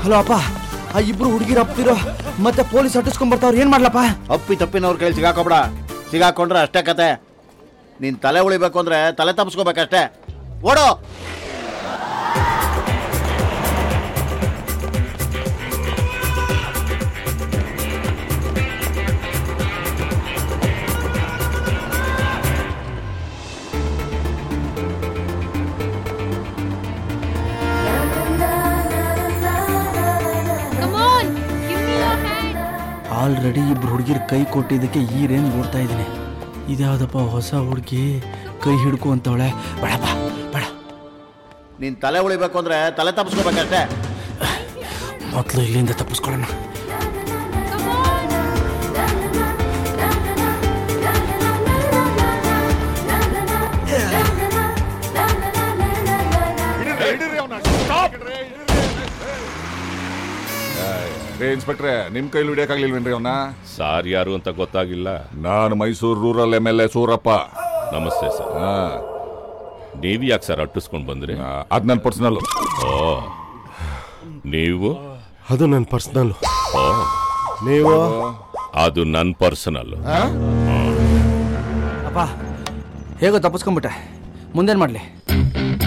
Hello ಅಪ್ಪ ಆ ಇಬ್ರು ಹುಡುಗಿರ ಅಪ್ತಿರೋ ಮತ್ತೆ ಪೊಲೀಸ್ ಅಟ್ಟಿಸ್ಕೊಂಡ್ ಬರ್ತಾವ್ರು ಏನ್ ಮಾಡ್ಲಪ್ಪ ಅಪ್ಪಿ ತಪ್ಪಿನವ್ರ ಕೈಲಿ ಸಿಗಾಕೊಬೇಡ ಸಿಗಾಕೊಂಡ್ರೆ ಅಷ್ಟೇ ಕತೆ ನೀನ್ ತಲೆ ಉಳಿಬೇಕು ಅಂದ್ರೆ ತಲೆ ತಪ್ಪಿಸ್ಕೋಬೇಕಷ್ಟೇ ಓಡೋ Come on, give me your hand. Already ಇಬ್ರು ಹುಡುಗಿರ್ ಕೈ ಕೊಟ್ಟಿದ್ದಕ್ಕೆ ಈ ರೇಂಜ್ ಓಡ್ತಾ ಇದ್ದೀನಿ ಇದ್ಯಾವ್ದಪ್ಪ ಹೊಸ ಹುಡುಗಿ ಕೈ ಹಿಡ್ಕೊ ಅಂತವಳೆ ಬೇಡಪ್ಪ ಬೇಡ ನೀನ್ ತಲೆ ಉಳಿಬೇಕು ಅಂದ್ರೆ ತಲೆ ತಪ್ಪಿಸ್ಕೋಬೇಕಷ್ಟೇ ಮೊದಲು ಇಲ್ಲಿಂದ ತಪ್ಪಿಸ್ಕೊಳ್ಳೋಣ Come on. ರೇ ಇನ್ಸ್ಪೆಕ್ಟ್ರೆ ನಿಮ್ ಕೈಲಿ ಹಿಡಿಯಕ್ಕಾಗ್ಲಿಲ್ವೇನ್ರಿ ಅವನ್ನ ಸಾರ್ ಯಾರು ಅಂತ ಗೊತ್ತಾಗಿಲ್ಲ ನಾನು Mysuru rural M L A Surappa ನಮಸ್ತೆ ಸರ್ ಹಾ, ನೀವ್ ಯಾಕೆ ಸರ್ ಅಟ್ಟಿಸ್ಕೊಂಡ್ ಬಂದ್ರಿ ಆ, ಅದ್ ನನ್ನ ಪರ್ಸನಲ್ ಓ ನೀವು ಅದು ನನ್ನ ಪರ್ಸ್ನಲ್ ಓ ನೀವು ಅದು ನನ್ ಪರ್ಸನಲ್ ಅಪ್ಪ ಹೇಗೋ ತಪ್ಪಿಸ್ಕೊಂಬಿಟ್ಟೆ ಮುಂದೇನು ಮಾಡಲಿ